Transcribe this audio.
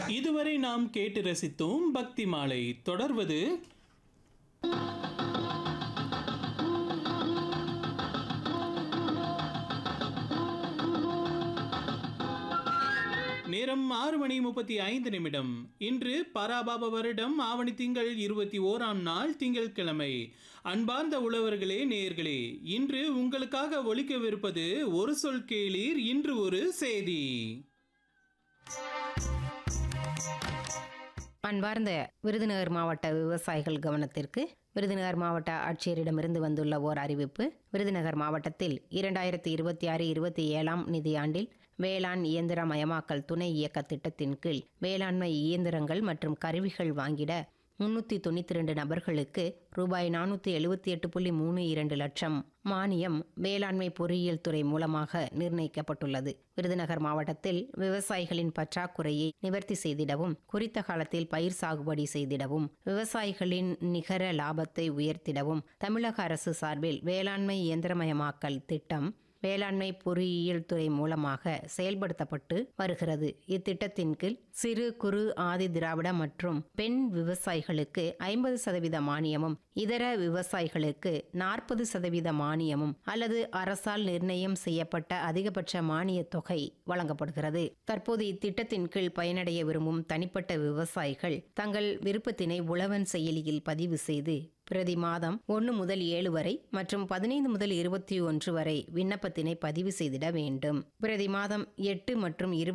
இதுவரை நாம் கேட்டு ரசித்தோம் பக்தி மாலை தொடர்வது நேரம் ஆறு மணி முப்பத்தி ஐந்து நிமிடம் இன்று பராபாப வருடம் ஆவணி திங்கள் இருபத்தி ஓராம் நாள் திங்கட்கிழமை அன்பார்ந்த உழவர்களே நேயர்களே இன்று உங்களுக்காக ஒலிக்கவிருப்பது ஒரு சொல் கேளீர் இன்று ஒரு செய்தி அன்பார்ந்த விருதுநகர் மாவட்ட விவசாயிகள் கவனத்திற்கு விருதுநகர் மாவட்ட ஆட்சியரிடமிருந்து வந்துள்ள ஓர் அறிவிப்பு விருதுநகர் மாவட்டத்தில் இரண்டாயிரத்தி இருபத்தி ஆறு இருபத்தி ஏழாம் நிதியாண்டில் வேளாண் இயந்திரமயமாக்கல் துணை இயக்க திட்டத்தின் கீழ் வேளாண்மை இயந்திரங்கள் மற்றும் கருவிகள் வாங்கிட முன்னூற்றி தொண்ணூற்றி ரெண்டு நபர்களுக்கு ரூபாய் நானூற்றி எழுபத்தி எட்டு புள்ளி மூணு இரண்டு லட்சம் மானியம் வேளாண்மை பொறியியல் துறை மூலமாக நிர்ணயிக்கப்பட்டுள்ளது விருதுநகர் மாவட்டத்தில் விவசாயிகளின் பற்றாக்குறையை நிவர்த்தி செய்திடவும் குறித்த காலத்தில் பயிர் சாகுபடி செய்திடவும் விவசாயிகளின் நிகர லாபத்தை உயர்த்திடவும் தமிழக அரசு சார்பில் வேளாண்மை இயந்திரமயமாக்கல் திட்டம் வேளாண்மை பொறியியல் துறை மூலமாக செயல்படுத்தப்பட்டு வருகிறது இத்திட்டத்தின் கீழ் சிறு குறு ஆதி திராவிட மற்றும் பெண் விவசாயிகளுக்கு ஐம்பது சதவீத மானியமும் இதர விவசாயிகளுக்கு நாற்பது சதவீத மானியமும் அல்லது அரசால் நிர்ணயம் செய்யப்பட்ட அதிகபட்ச மானிய தொகை வழங்கப்படுகிறது தற்போது இத்திட்டத்தின் கீழ் பயனடைய விரும்பும் தனிப்பட்ட விவசாயிகள் தங்கள் விருப்பத்தினை உழவன் செயலியில் பதிவு செய்து பிரதி மாதம் ஒன்று முதல் ஏழு வரை மற்றும் பதினைந்து முதல் இருபத்தி ஒன்று வரை விண்ணப்பத்தினை பதிவு செய்திட வேண்டும் பிரதி மாதம் எட்டு மற்றும் இருபத்தி